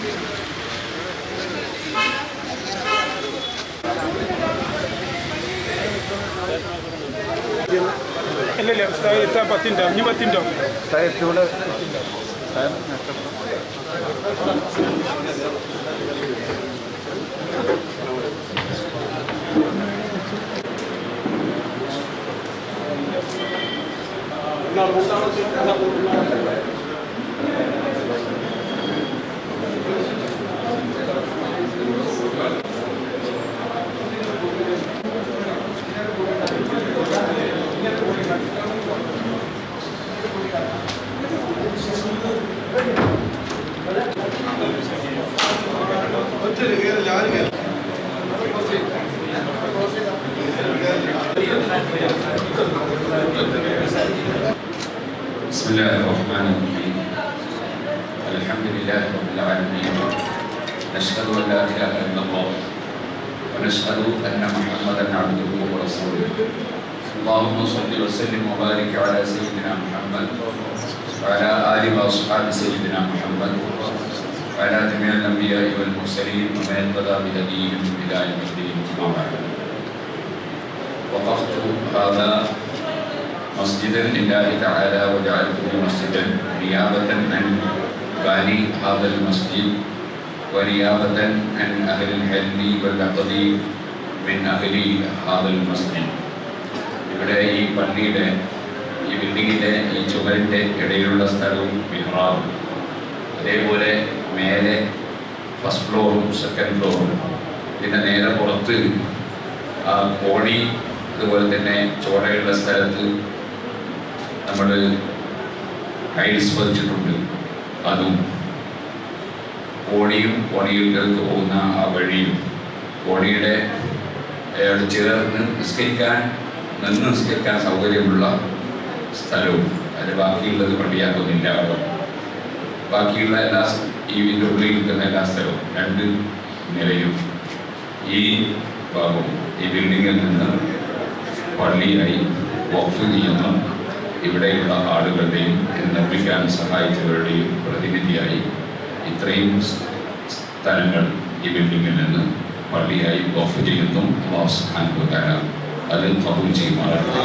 ഇല്ല ഇല്ല ഉസ്താദ് എത്താൻ പത്തിൻ്റെ അഞ്ഞ് പത്തിൻ്റെ بسم الله الرحمن الرحيم الحمد لله رب العالمين نشهد ان لا اله الا الله ونشهد ان محمدا عبده ورسوله اللهم صل وسلم وبارك على سيدنا محمد وعلى ال واصحاب سيدنا محمد وعلى جميع الانبياء والمرسلين ومن اهتدى بهديهم الى يوم الدين اما بعد وقفت هذا مسجدا لله تعالى وجعلته مسجدا نيابة عن باني هذا المسجد ونيابة عن أهل الحل والعقد من أهل هذا المسجد ഇവിടെ ഈ പള്ളിയുടെ ഈ ബിൽഡിങ്ങിൻ്റെ ഈ ചുമരിൻ്റെ ഇടയിലുള്ള സ്ഥലവും മിഹ്റാബും അതേപോലെ മേലെ ഫസ്റ്റ് ഫ്ലോറും സെക്കൻഡ് ഫ്ലോറും പിന്നെ നേരെ പുറത്ത് ആ കോണി അതുപോലെ തന്നെ ചോടയുള്ള സ്ഥലത്ത് നമ്മൾ ടൈൽസ് പതിച്ചിട്ടുണ്ട് അതും കോണിയും കോണിയിലേക്ക് പോകുന്ന ആ വഴിയും കോണിയുടെ അയാൾ ചേർന്ന് നിസ്കരിക്കാൻ നിന്ന് നിസ്കരിക്കാൻ സൗകര്യമുള്ള സ്ഥലവും അതിന് ബാക്കിയുള്ളത് പള്ളിയാക്കുന്നില്ല അവിടെ ബാക്കിയുള്ള എല്ലാ സ്- ഈ ഇതിൻ്റെ ഉള്ളിൽ നിൽക്കുന്ന എല്ലാ സ്ഥലവും രണ്ട് നിലയും ഈ ഭാഗവും ഈ ബിൽഡിങ്ങിൽ നിന്ന് പള്ളിയായി വഖഫ് ചെയ്യുന്ന ഇവിടെയുള്ള ആളുകളുടെയും ഇത് നിർമ്മിക്കാൻ സഹായിച്ചവരുടെയും പ്രതിനിധിയായി ഇത്രയും സ് സ്ഥലങ്ങൾ ഈ ബിൽഡിങ്ങിൽ നിന്ന് പള്ളിയായി വഖഫ് ചെയ്യുന്നു അല്ലാഹു സുബ്ഹാനഹു വ തആല അതിൽ കബൂൽ ചെയ്യുമാറാകട്ടെ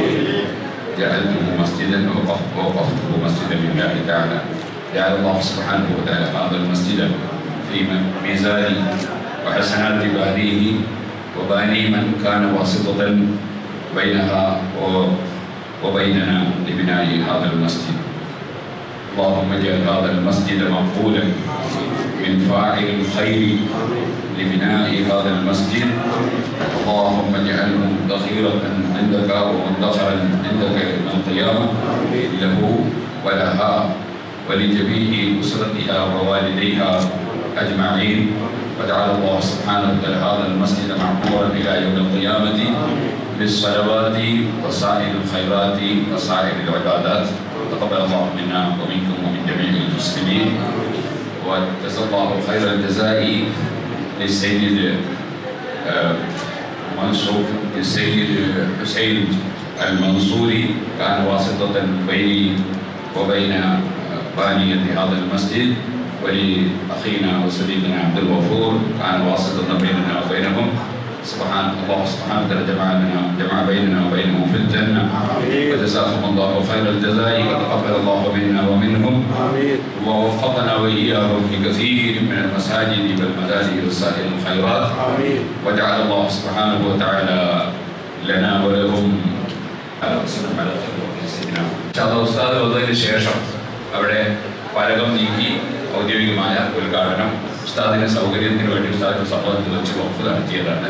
جعلته مسجدا ووقف- ووقفته مسجدا لله تعالى جعل الله سبحانه وتعالى هذا المسجد في ميزان وحسنات بانيه وباني من كان واسطة بينها و- وبيننا لبناء هذا المسجد اللهم اجعل هذا المسجد مقبولا من فاعل الخير لبناء هذا المسجد اللهم اجعله ذخيرة عندك ومدخرا عندك يوم القيامة له ولها ولجميع أسرتها ووالديها أجمعين وجعل الله سبحانه وتعالى هذا المسجد معمورا إلى يوم القيامة بالصلوات وسائر الخيرات وسائر العبادات تقبل الله منا ومنكم ومن جميع المسلمين وجزا الله خير الجزاء للسيد آه، منصور للسيد حسين المنصوري كان واسطة بيني وبين آه، بانية هذا المسجد ولأخينا وصديقنا عبد الغفور كان واسطة بيننا وبينهم سبحان الله سبحانه وتعالى جمعنا جمع بيننا وبينهم في الجنة وجزاهم الله خير الجزاء وتقبل الله منا ومنهم ووفقنا وإياهم لكثير من المساجد والمدارس وسائر الخيرات وجعل الله سبحانه وتعالى لنا ولهم على وسلم على خير سيدنا ഇൻഷാല്ലാ ഉസ്താദ് വന്നതിന് ശേഷം അവിടെ പലകം നീക്കി ഔദ്യോഗികമായ ഉദ്ഘാടനം ഉസ്താദിന്റെ സൗകര്യത്തിന് വേണ്ടി ഉസ്താദിന്റെ സമ്മതത്തിൽ വെച്ച് വകുപ്പ് നടത്തിയതാണ്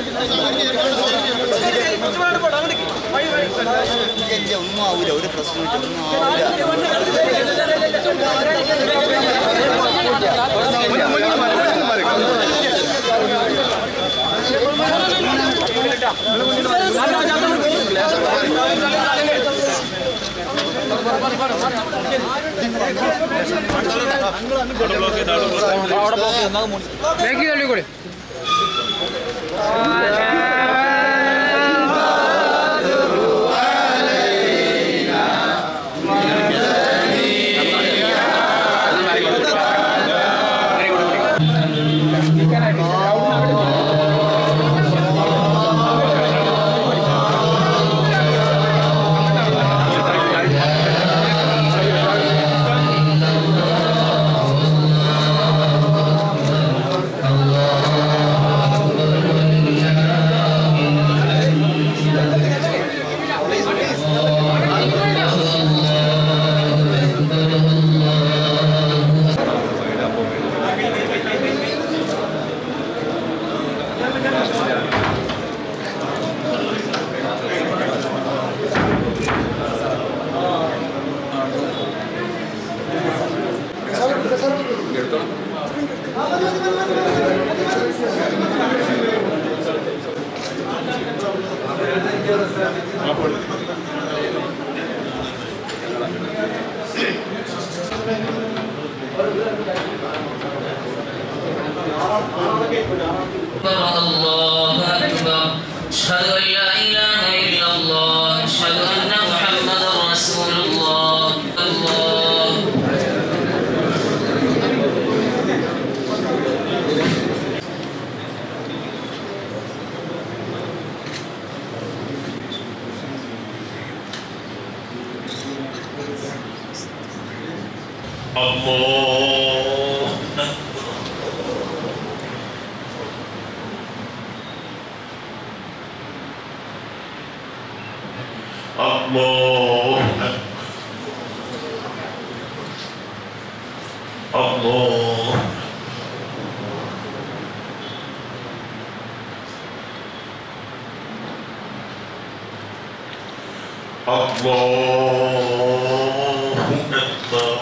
ഇജ്ജ് ഒന്നും ആവൂല ഒരു പ്രശ്നമില്ല ഒന്നും ആവൂല الله أكبر أشهد أن لا إله إلا الله أشهد أن محمدا رسول الله الله الله الله الله الله أكبر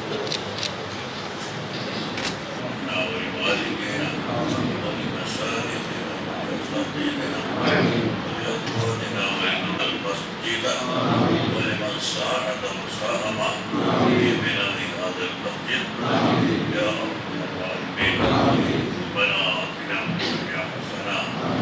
ولوالدينا ولمشايخنا ولخطيبنا ولأخواننا وعلم المسجد ولمن ساعد وساهم في بناء هذا المسجد يا أرحم الراحمين ربنا آتنا في الدنيا حسنة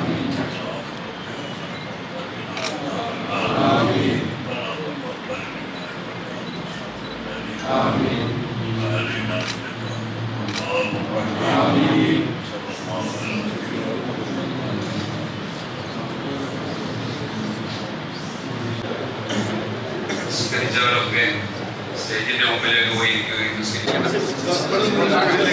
آمين ربنا تقبل منا إنك أنت السميع العليم وأرنا إنك الله الرحيم صلى الله عليه وسلم നിസ്കരിച്ചവരൊക്കെ സ്റ്റേജിന്റെ മുമ്പിലേക്ക് പോയി ഇരിക്കുകയും നിസ്കരിക്കണം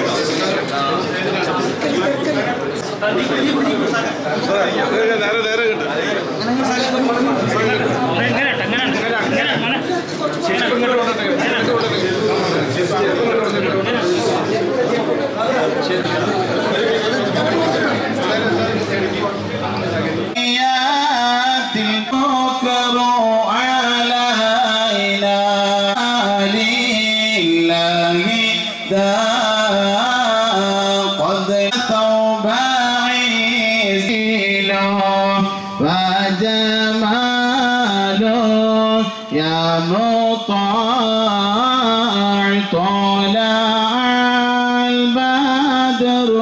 البكر علينا لله دا قد ثوب عزينا وجمال يا مطاع طلع البدر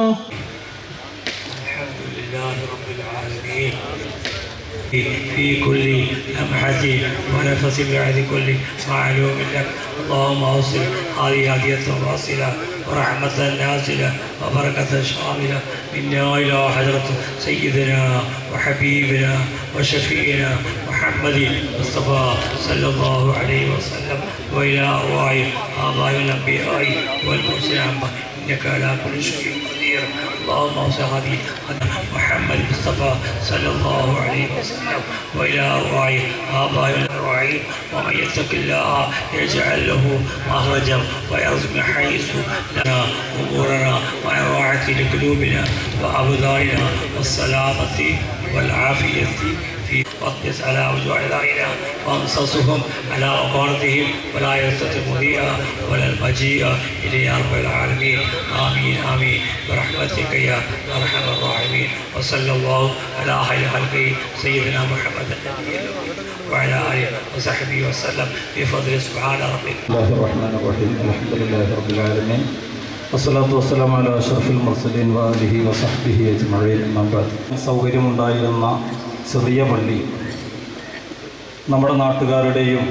الحمد لله رب العالمين في كل لمحة ونفس بعد كل معلوم لك اللهم اوصل هذه هدية واصلة ورحمة نازلة وبركة شاملة منا إلى حضرة سيدنا وحبيبنا وشفينا محمد مصطفى صلى الله عليه وسلم وإلى أرواح آباء الأنبياء والمرسلين عما إنك على كل شيء قدير اللهم اوصل هذه محمد المصطفى صلى الله عليه وسلم والى ارواح ابائنا الارواحين ومن يتق الله يجعل له مخرجا ويرزق من حيث لنا امورنا وعن راحه لقلوبنا وابداننا والسلامه والعافية في واقدس على وجوه أعدائنا وامصصهم على أقارتهم ولا يستطيع مضيئا ولا المجيء إليه يا رب العالمين آمين آمين برحمتك يا أرحم الراحمين وصلى الله على خير خلقه سيدنا محمد النبي الأمي وعلى آله وصحبه وسلم بفضل سبحان ربك الله الرحمن الرحيم الحمد لله رب العالمين والصلاة والسلام على أشرف المرسلين وآله وصحبه أجمعين أما بعد സൗകര്യമുണ്ടായിരുന്ന ചെറിയ പള്ളി നമ്മുടെ നാട്ടുകാരുടെയും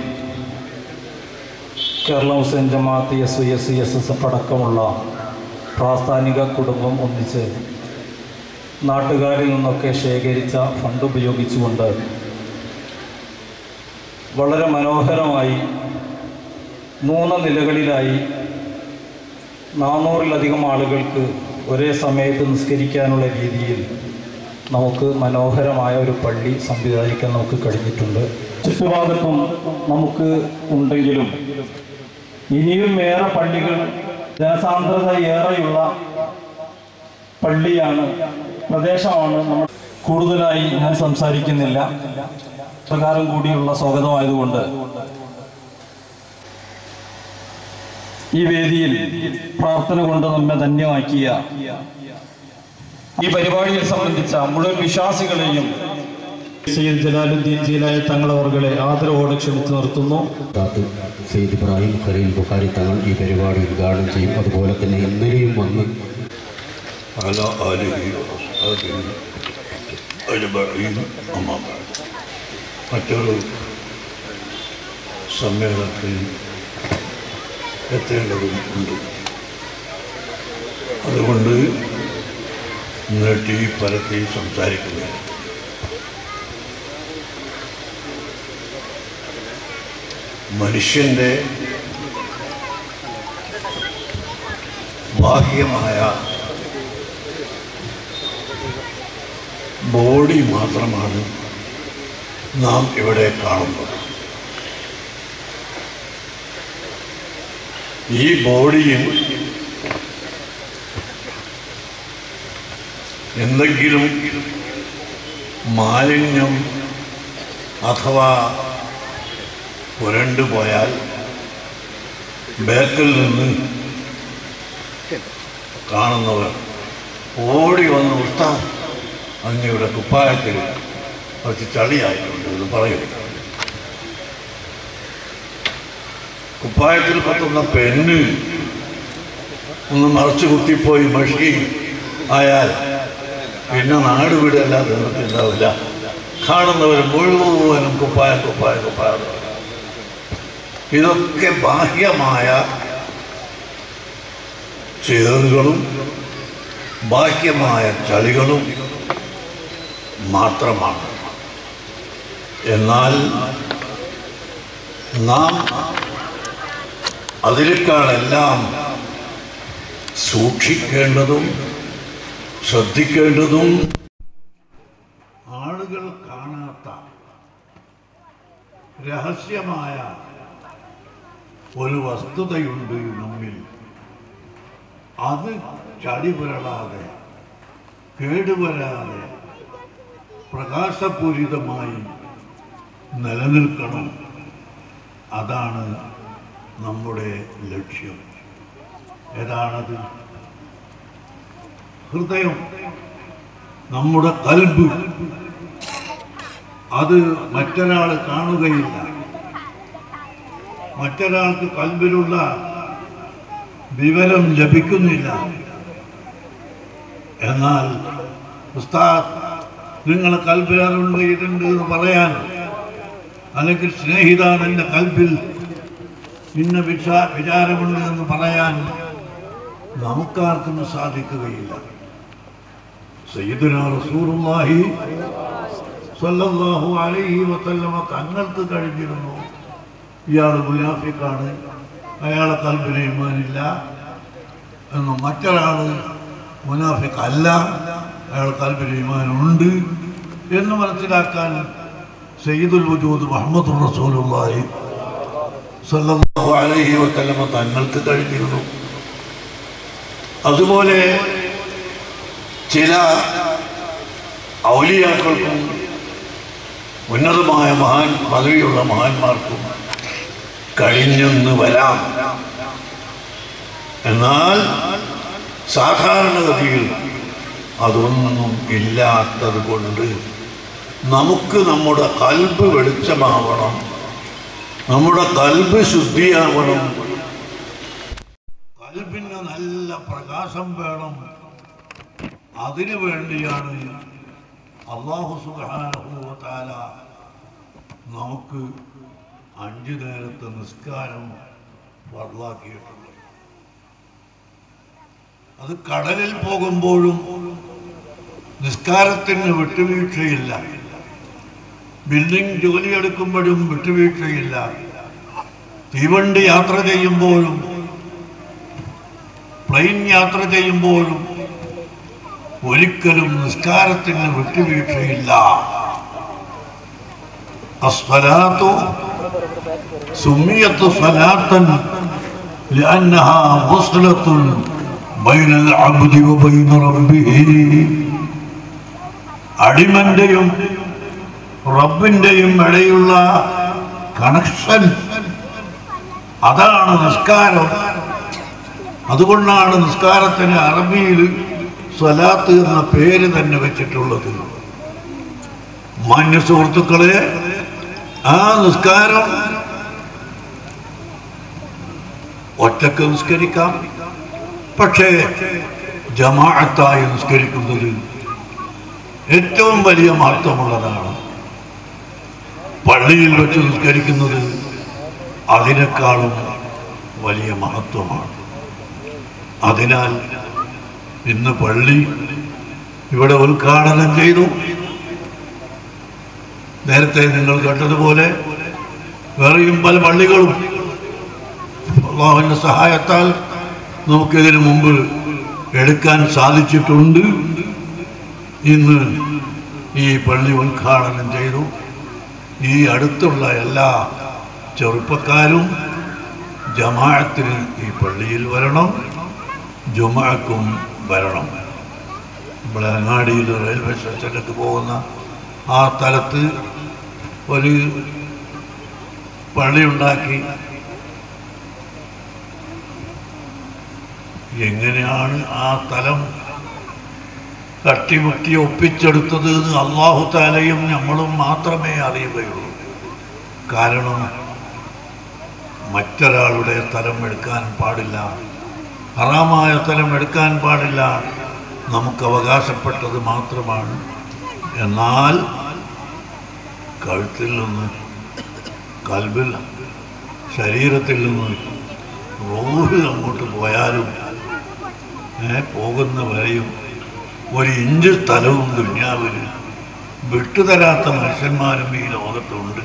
Kerala Muslim Jamaath S V S S S F അടക്കമുള്ള പ്രാസ്ഥാനിക കുടുംബം ഒന്നിച്ച് നാട്ടുകാരിൽ നിന്നൊക്കെ ശേഖരിച്ച ഫണ്ട് ഉപയോഗിച്ചുകൊണ്ട് വളരെ മനോഹരമായി മൂന്ന് നിലകളിലായി നാനൂറിലധികം ആളുകൾക്ക് ഒരേ സമയത്ത് നിസ്കരിക്കാനുള്ള രീതിയിൽ നമുക്ക് മനോഹരമായ ഒരു പള്ളി സംവിധാനിക്കാൻ നമുക്ക് കഴിഞ്ഞിട്ടുണ്ട് ചുറ്റുഭാഗത്തും നമുക്ക് ഉണ്ടെങ്കിലും ഇനിയും ഏറെ പള്ളികൾ ജനസാന്ദ്രത ഏറെയുള്ള പള്ളിയാണ് പ്രദേശമാണ് നമ്മൾ കൂടുതലായി ഞാൻ സംസാരിക്കുന്നില്ല പ്രകാരം കൂടിയുള്ള സ്വാഗതമായതുകൊണ്ട് ഈ വേദിയിൽ പ്രാർത്ഥന കൊണ്ട് നമ്മെ ധന്യമാക്കിയ ഈ പരിപാടിയെ സംബന്ധിച്ച മുഴുവൻ വിശ്വാസികളെയും സയ്യിദ് ജലാലുദ്ദീൻ ജീലായ തങ്ങളവർകളെ ആദരവോടെ ക്ഷണിച്ചു നിർത്തുന്നു ഉസ്താദ് സെയ്ദ് ഇബ്രാഹിം ഖലീൽ ബുഖാരി തങ്ങൾ ഈ പരിപാടി ഉദ്ഘാടനം ചെയ്യും അതുപോലെ തന്നെ ഇന്നലെയും വന്ന് على آله وأصحابه أجمعين أما بعد മറ്റൊരു സമ്മേളനത്തിൽ എത്തേണ്ടതും ഉണ്ട് അതുകൊണ്ട് നീട്ടി പരത്തി സംസാരിക്കുകയാണ് മനുഷ്യൻ്റെ ബാഹ്യമായ ബോഡി മാത്രമാണ് നാം ഇവിടെ കാണുന്നത് ഈ ബോഡിയിൽ എന്തെങ്കിലും മാലിന്യം അഥവാ പുരണ്ടു പോയാൽ ബാക്കിൽ നിന്ന് കാണുന്നവർ ഓടി വന്ന് ഉസ്താദ് അങ്ങയുടെ കുപ്പായത്തിൽ കുറച്ച് ചളിയായിട്ടുണ്ട് എന്ന് പറയും കുപ്പായത്തിൽ കത്തുന്ന പെണ്ണ് ഒന്ന് മറച്ചു കുത്തിപ്പോയി മഷി ആയാൽ പിന്നെ നാട് വിടല്ലാതെ നിവർത്തിണ്ടാവില്ല കാണുന്നവർ മുഴുവനും കുപ്പായ കുപ്പായ കുപ്പായ എന്ന് പറയും. ഇതൊക്കെ ബാഹ്യമായ ചേറുകളും ബാഹ്യമായ ചളികളും മാത്രമാണ് എന്നാൽ നാം അതിനേക്കാളെല്ലാം സൂക്ഷിക്കേണ്ടതും ശ്രദ്ധിക്കേണ്ടതും ആളുകൾ കാണാത്ത രഹസ്യമായ ഒരു വസ്തുതയുണ്ട് നമ്മിൽ അത് ചടി പുരളാതെ കേടുവരാതെ പ്രകാശപൂരിതമായി നിലനിൽക്കണം അതാണ് നമ്മുടെ ലക്ഷ്യം ഏതാണത് ഹൃദയം നമ്മുടെ കൽബ് അത് മറ്റൊരാൾ കാണുകയില്ല മറ്റൊരാൾക്ക് കൽബിലുള്ള വിവരം ലഭിക്കുന്നില്ല എന്നാൽ ഉസ്താദ് നിങ്ങൾ കൽബിലുണ്ട് ഇതുണ്ട് എന്ന് പറയാൻ അല്ലെങ്കിൽ സ്നേഹിതാൻ എൻ്റെ കൽബിൽ ഇന്ന വിചാ വിചാരമുണ്ട് എന്ന് പറയാൻ നമുക്കാർക്കും സാധിക്കുകയില്ല സയ്യിദുന റസൂലുള്ളാഹി സ്വല്ലല്ലാഹു അലൈഹി വസല്ലമ തങ്ങൾക്ക് കഴിഞ്ഞിരുന്നു ഇയാൾ മുനാഫിക്കാണ് അയാളെ കൽബിന് ഈമാനില്ല എന്ന് മറ്റൊരാൾ മുനാഫിക് അല്ല അയാൾ കൽബിന് ഈമാനുണ്ട് എന്ന് മനസ്സിലാക്കാൻ സയ്യിദുൽ വജൂദ് മുഹമ്മദ് റസൂലുള്ളാഹി സല്ലല്ലാഹു അലൈഹി വസല്ലമ തങ്ങൾക്ക് കഴിഞ്ഞിരുന്നു അതുപോലെ ചില ഔലിയാക്കൾക്കും ഉന്നതമായ മഹാൻ പദവിയുള്ള മഹാന്മാർക്കും കഴിഞ്ഞെന്ന് വരാം എന്നാൽ സാധാരണഗതിയിൽ അതൊന്നും ഇല്ലാത്തത് കൊണ്ട് നമുക്ക് നമ്മുടെ കൽബ് വെളിച്ചമാവണം നമ്മുടെ കൽബ് ശുദ്ധിയാവണം കൽബിന് നല്ല പ്രകാശം വേണം അതിനു വേണ്ടിയാണ് അള്ളാഹു സുഖാനുഭവത്താല നമുക്ക് അഞ്ചു നേരത്തെ നിസ്കാരം വറലാക്കിയിട്ടുള്ളത് അത് കടലിൽ പോകുമ്പോഴും നിസ്കാരത്തിന് വിട്ടുവീഴ്ചയില്ല ബിൽഡിംഗ് ജോലിയെടുക്കുമ്പോഴും വിട്ടുവീഴ്ചയില്ല തീവണ്ടി യാത്ര ചെയ്യുമ്പോഴും പ്ലെയിൻ യാത്ര ചെയ്യുമ്പോഴും ഒരിക്കലും നിസ്കാരത്തിന് വിട്ടുവീഴ്ചയില്ല അസ്വലാത്തു സുമിയത്ത് സ്വലാത്തൻ لأنها وصلة بين العبد وبين ربه അടിമന്റെയും റബ്ബിന്റെയും ഇടയുള്ള കണക്ഷൻ അതാണ് നിസ്കാരം അതുകൊണ്ടാണ് നിസ്കാരത്തിന് അറബിയിൽ സ്വലാത്ത് എന്ന പേര് തന്നെ വെച്ചിട്ടുള്ളത് മാന്യ സുഹൃത്തുക്കളെ ആ നിസ്കാരം ഒറ്റക്ക് നിസ്കരിക്കാം പക്ഷേ ജമാഅത്തായി നിസ്കരിക്കുന്നത് ഏറ്റവും വലിയ മഹത്വമുള്ളതാണ് പള്ളിയിൽ വെച്ച് നിസ്കരിക്കുന്നത് അതിനേക്കാളും വലിയ മഹത്വമാണ് അതിനാൽ ഇന്ന് പള്ളി ഇവിടെ ഉദ്ഘാടനം ചെയ്തു നേരത്തെ നിങ്ങൾ കണ്ടതുപോലെ വേറെയും പല പള്ളികളും അള്ളാഹുവിൻ്റെ സഹായത്താൽ നമുക്കിതിനു മുമ്പ് എടുക്കാൻ സാധിച്ചിട്ടുണ്ട് ഇന്ന് ഈ പള്ളി ഉദ്ഘാടനം ചെയ്തു ഈ അടുത്തുള്ള എല്ലാ ചെറുപ്പക്കാരും ജമാഅത്തിന് ഈ പള്ളിയിൽ വരണം ജുമാക്കും വരണം നമ്മളെ അങ്ങാടിയിൽ റെയിൽവേ സ്റ്റേഷനിലേക്ക് പോകുന്ന ആ സ്ഥലത്ത് ഒരു പള്ളി ഉണ്ടാക്കി എങ്ങനെയാണ് ആ സ്ഥലം തട്ടിമുട്ടി ഒപ്പിച്ചെടുത്തത് എന്ന് അള്ളാഹു താലയും നമ്മളും മാത്രമേ അറിയുകയുള്ളൂ കാരണം മറ്റൊരാളുടെ സ്ഥലം എടുക്കാൻ പാടില്ല ഹറാമായ സ്ഥലം എടുക്കാൻ പാടില്ല നമുക്ക് അവകാശപ്പെട്ടത് മാത്രമാണ് എന്നാൽ കഴുത്തിൽ നിന്ന് കൽബിൽ ശരീരത്തിൽ നിന്ന് റോഹ് അങ്ങോട്ട് പോയാലും ഏ, പോകുന്ന വരെയും ഒരു ഇഞ്ച് സ്ഥലവും ദുന്യാവിൽ വിട്ടുതരാത്ത മനുഷ്യന്മാരും ഈ ലോകത്തുണ്ട്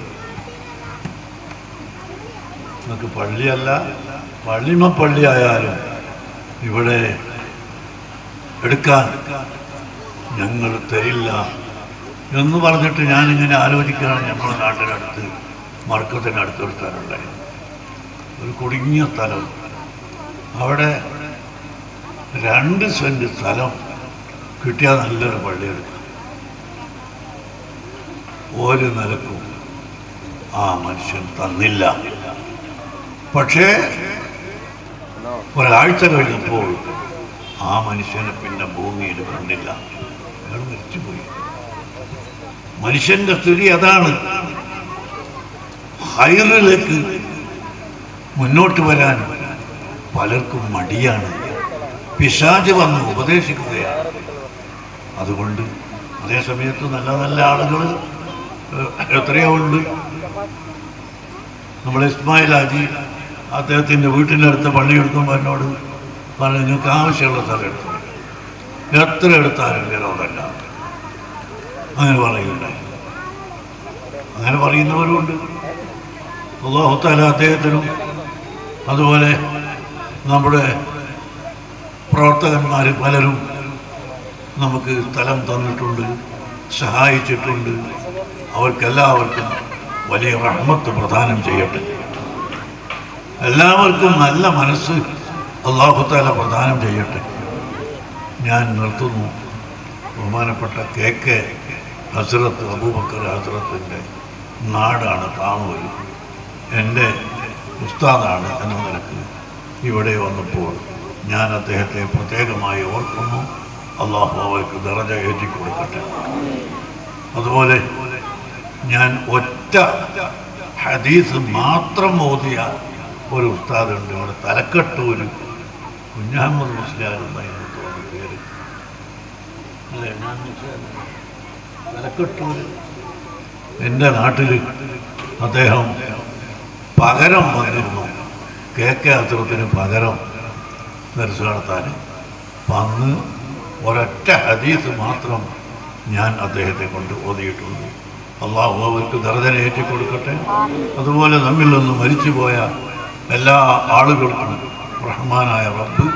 നമുക്ക് പള്ളിയല്ല പള്ളിമ പള്ളിയായാലും ഇവിടെ എടുക്കാൻ ഞങ്ങൾ തരില്ല എന്ന് പറഞ്ഞിട്ട് ഞാനിങ്ങനെ ആലോചിക്കുകയാണ് നമ്മുടെ നാട്ടിനടുത്ത് മർക്കത്തിനടുത്ത് ഒരു സ്ഥലമുണ്ടായി ഒരു കുടുങ്ങിയ സ്ഥലം അവിടെ രണ്ട് സെൻറ്റ് സ്ഥലം കിട്ടിയാൽ നല്ലൊരു പള്ളി എടുക്കാം ഒരു നിലക്കും ആ മനുഷ്യൻ തന്നില്ല പക്ഷേ ഒരാഴ്ച കഴിഞ്ഞപ്പോൾ ആ മനുഷ്യനെ പിന്നെ ഭൂമിയിൽ കണ്ടില്ല അയാൾ മരിച്ചുപോയി മനുഷ്യന്റെ സ്ഥിതി അതാണ് ഹൈറിലേക്ക് മുന്നോട്ട് വരാൻ പലർക്കും മടിയാണ് പിശാച് വന്ന് ഉപദേശിക്കുകയാണ് അതുകൊണ്ട് അതേ സമയത്ത് നല്ല നല്ല ആളുകൾ എത്രയോ ഉണ്ട് നമ്മുടെ ഇസ്മായിൽ ഹാജി അദ്ദേഹത്തിൻ്റെ വീട്ടിൻ്റെ അടുത്ത് പള്ളി എടുക്കുമ്പോൾ എന്നോട് പറഞ്ഞു നിങ്ങൾക്ക് ആവശ്യമുള്ള സ്ഥലം എടുത്തു എത്ര എടുത്താലും വിരോധമല്ല അങ്ങനെ പറയുന്നുണ്ടായി അങ്ങനെ പറയുന്നവരുമുണ്ട് അള്ളാഹുത്താല അദ്ദേഹത്തിനും അതുപോലെ നമ്മുടെ പ്രവർത്തകന്മാർ പലരും നമുക്ക് സ്ഥലം തന്നിട്ടുണ്ട് സഹായിച്ചിട്ടുണ്ട് അവർക്കെല്ലാവർക്കും വലിയ റഹ്മത്ത് പ്രദാനം ചെയ്യട്ടെ എല്ലാവർക്കും നല്ല മനസ്സ് അള്ളാഹുത്താല പ്രദാനം ചെയ്യട്ടെ ഞാൻ നിർത്തുന്നു ബഹുമാനപ്പെട്ട കെ കെ ഹസ്രത്ത് അബൂബക്കർ ഹസ്രത്തിൻ്റെ നാടാണ് താമൂർ എൻ്റെ ഉസ്താദാണ് എന്ന നിലക്ക് ഇവിടെ വന്നപ്പോൾ ഞാൻ അദ്ദേഹത്തെ പ്രത്യേകമായി ഓർക്കുന്നു അള്ളാഹു അവർക്ക് ദറജ ഏറ്റി കൊടുക്കട്ടെ അതുപോലെ ഞാൻ ഒറ്റ ഹദീസ് മാത്രം ഓതിയ ഒരു ഉസ്താദുണ്ട് ഇവിടെ തലക്കെട്ടൂര് കുഞ്ഞാമത് മുസ്ലിയാർ എന്നായിരുന്നു തോന്നുന്നു പേര് അല്ലേ ഞാൻ മുസ്ലിയാർ തലക്കെട്ടൂര് എൻ്റെ നാട്ടിൽ അദ്ദേഹം പകരം വന്നിരുന്നു കെ കെ അത്രത്തിന് പകരം ദർശ നടത്താൻ അപ്പം അന്ന് ഒരൊറ്റ ഹദീസ് മാത്രം ഞാൻ അദ്ദേഹത്തെ കൊണ്ട് ഓതിയിട്ടുണ്ട് അള്ളാഹു അവർക്ക് ദർജന ഏറ്റി കൊടുക്കട്ടെ അതുപോലെ നമ്മിൽ നിന്ന് മരിച്ചുപോയ എല്ലാ ആളുകൾക്കും റഹ്മാനായ റബ്ബ്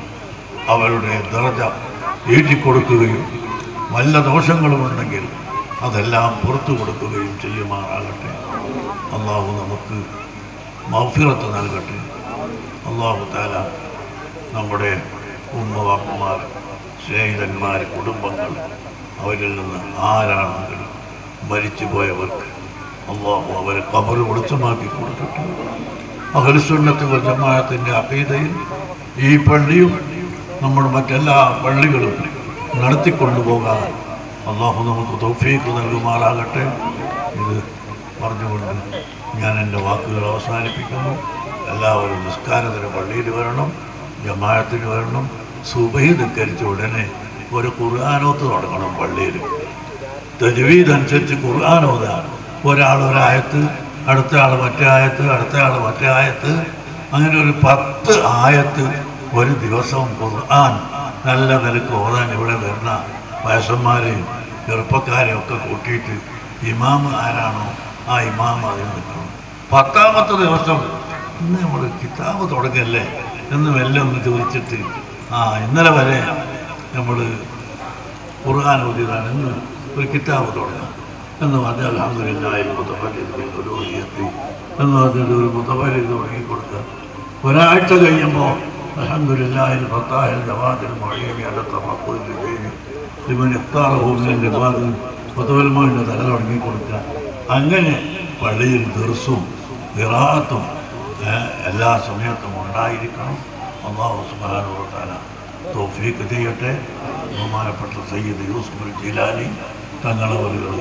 അവരുടെ ദർജ ഏറ്റിക്കൊടുക്കുകയും വല്ല ദോഷങ്ങളുമുണ്ടെങ്കിൽ അതെല്ലാം പുറത്തു കൊടുക്കുകയും ചെയ്യുമാറാകട്ടെ അള്ളാഹു നമുക്ക് മൗഫിറത്ത് നൽകട്ടെ അള്ളാഹു താല നമ്മുടെ ഉമ്മവാപ്പന്മാർ സ്നേഹിതന്മാർ കുടുംബങ്ങൾ അവരിൽ നിന്ന് ആരാണെങ്കിലും മരിച്ചു പോയവർക്ക് അള്ളാഹു അവരെ കബറ് വെളിച്ചമാക്കി കൊടുക്കട്ടെ അഹലുസുന്നത്ത് ജമാഅത്തിൻ്റെ അപീതയിൽ ഈ പള്ളിയും നമ്മുടെ മറ്റെല്ലാ പള്ളികളും നടത്തിക്കൊണ്ടുപോകാൻ അള്ളാഹു നമുക്ക് തൗഫീഖ് നൽകുമാറാകട്ടെ ഇത് പറഞ്ഞുകൊണ്ട് ഞാൻ എൻ്റെ വാക്കുകൾ അവസാനിപ്പിക്കുന്നു എല്ലാവരും നിസ്കാരത്തിന് പള്ളിയിൽ വരണം ജമാഅത്തിന് വരണം സുബഹി ധിക്കരിച്ച ഉടനെ ഒരു ഖുർആാനോത്ത് തുടങ്ങണം പള്ളിയിൽ തജ്വീദ് അനുസരിച്ച് ഖുർആാനോതാൻ ഒരാൾ ഒരായത്ത് അടുത്ത ആൾ മറ്റേ ആയത്ത് അടുത്ത ആൾ മറ്റേ ആയത്ത് അങ്ങനെ ഒരു പത്ത് ആയത്ത് ഒരു ദിവസവും ഖുർആൻ നല്ല നിലക്ക് ഓതാൻ ഇവിടെ വരുന്ന വയസ്സന്മാരെയും ചെറുപ്പക്കാരെയും ഒക്കെ കൂട്ടിയിട്ട് ഇമാമ് ആരാണോ ആ ഇമാമ് അതിൽ നിൽക്കണം പത്താമത്തെ ദിവസം ഇന്ന് നമ്മൾ കിതാബ് തുടങ്ങല്ലേ എന്ന് മെല്ലെ ഒന്ന് ചോദിച്ചിട്ട് ആ ഇന്നലെ വരെ നമ്മൾ ഖുർആൻ ഓതിയതാണ് ഇന്ന് ഒരു കിതാബ് തുടങ്ങാം എന്ന് പറഞ്ഞാൽ അലഹമില്ലായി മുത്തഫലിൽ ഒരു എത്തി എന്ന് പറഞ്ഞിട്ട് ഒരു മുത്തഫലിൽ തുടങ്ങി കൊടുക്കുക ഒരാഴ്ച കഴിയുമ്പോൾ അലഹമില്ലായി ഫത്താഹിൽ ജവാദിൽ മൊഴിയമി അടുത്ത മക്കളിൽ കഴിഞ്ഞ് ഇവൻ എത്താറ ഹോമിൻ്റെ ബാദ് മുത്തവൽമോൻ്റെ തല തുടങ്ങി കൊടുക്കുക അങ്ങനെ പള്ളിയിൽ ദർസും വിറാത്തും എല്ലാ സമയത്തും ഉണ്ടായിരിക്കണം അള്ളാഹു സുബാനുഭവത്താല തോഫീക്ക് ചെയ്യട്ടെ ബഹുമാനപ്പെട്ട സയ്യിദ് യൂസുഫ് ജിലാനി തങ്ങളവരുകൾ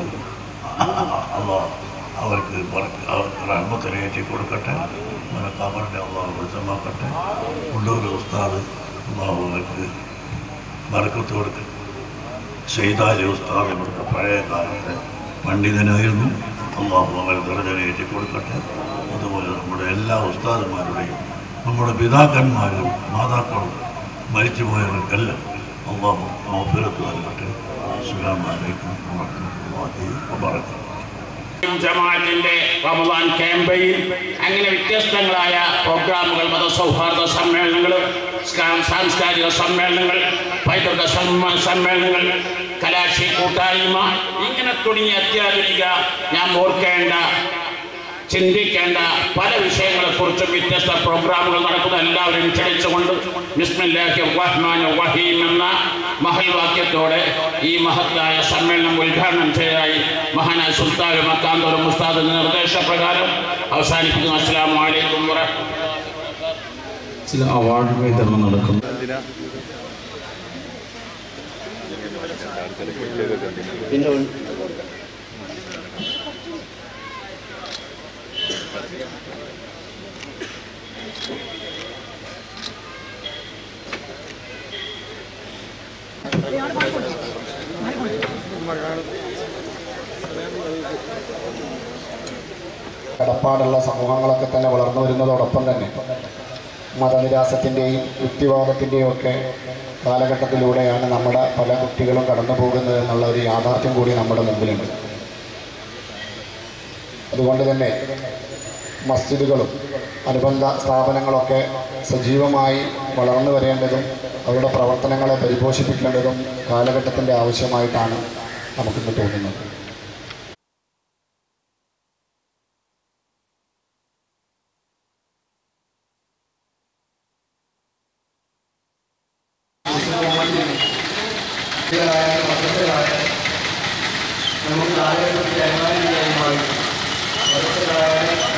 അള്ളാഹ് അവർക്ക് ബറക്ക- അവർക്ക് റഹ്മത്തിനെ ഏറ്റി കൊടുക്കട്ടെ അവരെ കബറിനെ അള്ളാഹു വെളിച്ചമാക്കട്ടെ ഉള്ളൂർ ഉസ്താദ് അള്ളാഹു അവർക്ക് ബറക്കത്ത് കൊടുക്കട്ടെ സെയ്താലി ഉസ്താദ് ഇവിടുത്തെ പഴയ കാലത്തെ പണ്ഡിതനായിരുന്നു അള്ളാഹു അവരെ ദർജനേറ്റി കൊടുക്കട്ടെ അതുപോലെ നമ്മുടെ എല്ലാ ഉസ്താദന്മാരുടെയും നമ്മുടെ പിതാക്കന്മാരും മാതാക്കളും മരിച്ചുപോയവർക്കെല്ലാം അള്ളാഹു മൗഫിറത്ത് നൽകട്ടെ അസ്സലാമു അലൈക്കും വറഹ്മത്തുള്ളാഹി വബറകാതുഹു ജമാഅത്തിന്റെ റമദാൻ ക്യാമ്പയിൻ അങ്ങനെ വ്യത്യസ്തങ്ങളായ പ്രോഗ്രാമുകൾ മതസൗഹാർദ്ദ സമ്മേളനങ്ങൾ സ്കാ- സാംസ്കാരിക സമ്മേളനങ്ങൾ പൈതൃക സമ്മ- സമ്മേളനങ്ങൾ കലാശി കൂട്ടായ്മ ഇങ്ങനെ തുടങ്ങിയ അത്യാധുനിക ഞാൻ ഓർക്കേണ്ട ചിന്തിക്കേണ്ട പല വിഷയങ്ങളെക്കുറിച്ചും വ്യത്യസ്ത പ്രോഗ്രാമുകൾ നടക്കുന്ന എല്ലാവരും ക്ഷണിച്ചുകൊണ്ട് ബിസ്മില്ലാഹി റഹ്മാൻ റഹീം എന്ന മഹൽ വാക്യത്തോടെ ഈ മഹത്തായ സമ്മേളനം ഉദ്ഘാടനം ചെയ്തതായി മഹാനായ സുൽത്താൻ മക്കാന്തോർ മുസ്താദിന്റെ നിർദ്ദേശപ്രകാരം അവസാനിപ്പിക്കുന്നു അസ്സലാമു അലൈക്കും വറഹ്മത്തുള്ളാഹി ചില അവാർഡ് വിതരണം നടക്കുന്നു പിന്നെ കടപ്പാടുള്ള സമൂഹങ്ങളൊക്കെ തന്നെ വളർന്നു വരുന്നതോടൊപ്പം തന്നെ മതനിരാസത്തിൻ്റെയും യുക്തിവാദത്തിൻ്റെയും ഒക്കെ കാലഘട്ടത്തിലൂടെയാണ് നമ്മുടെ പല കുട്ടികളും കടന്നു പോകുന്നത് എന്നുള്ള ഒരു യാഥാർത്ഥ്യം കൂടി നമ്മുടെ മുമ്പിലുണ്ട് അതുകൊണ്ട് തന്നെ മസ്ജിദുകളും അനുബന്ധ സ്ഥാപനങ്ങളൊക്കെ സജീവമായി വളർന്നു വരേണ്ടതും അവരുടെ പ്രവർത്തനങ്ങളെ പരിപോഷിപ്പിക്കേണ്ടതും കാലഘട്ടത്തിൻ്റെ ആവശ്യമായിട്ടാണ് നമുക്കിന്ന് തോന്നുന്നത് നമ്മൾ കാലഘട്ടത്തിൽ അനിവാര്യതയായി മാറി മതസ്ഥരായ